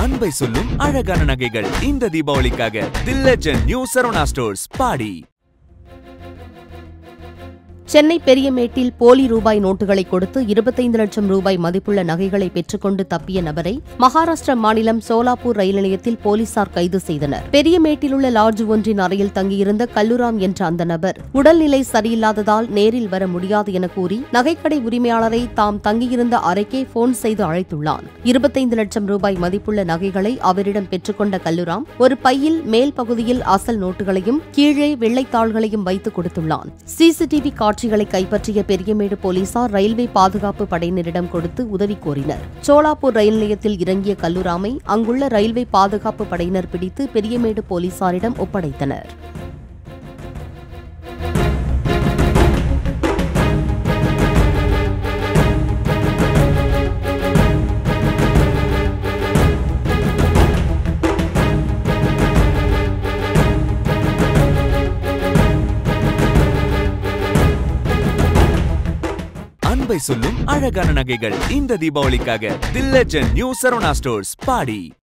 அன்பை சொல்லும் அழகான நகைகள் இந்த தீபாவளிக்காக the Legend New Saravana Stores Padi Chennai பெரியமேட்டில் போலி ரூபாய் நோட்டுகளை கொடுத்து இருபத்தைந்து லட்சம் ரூபாய் மதிப்புள்ள நகைகளை பெற்றுக்கொண்டு தப்பிய நபரை மகாராஷ்டிர மாநிலம் சோலாப்பூர் ரயில் நிலையத்தில் போலீசார் கைது செய்தனர் பெரியமேட்டில் உள்ள லாட்ஜ் ஒன்றின் அறையில் தங்கியிருந்த கல்லுராம் என்ற அந்த நபர் உடல்நிலை சரியில்லாததால் நேரில் வர முடியாது என கூறி நகைக்கடை உரிமையாளரை தாம் தங்கியிருந்த அறைக்கே போன் செய்து அழைத்துள்ளான் இருபத்தைந்து லட்சம் ரூபாய் மதிப்புள்ள நகைகளை அவரிடம் பெற்றுக்கொண்ட கல்லுராம் ஒரு பையில் மேல் பகுதியில் அசல் நோட்டுகளையும் கீழே வெள்ளைத்தாள்களையும் வைத்து கொடுத்துள்ளான் சிசிடிவி காட்சிகளை கைப்பற்றிய பெரியமேடு போலீசார் ரயில்வே பாதுகாப்பு படையினரிடம் கொடுத்து உதவி கோரினர் சோலாப்பூர் ரயில் நிலையத்தில் இறங்கிய கல்லுராமை அங்குள்ள ரயில்வே பாதுகாப்பு படையினர் பிடித்து பெரியமேடு போலீசாரிடம் ஒப்படைத்தனர் அன்பை சொல்லும் அழகான நகைகள் இந்த தீபாவளிக்காக the Legend New Saravana Stores body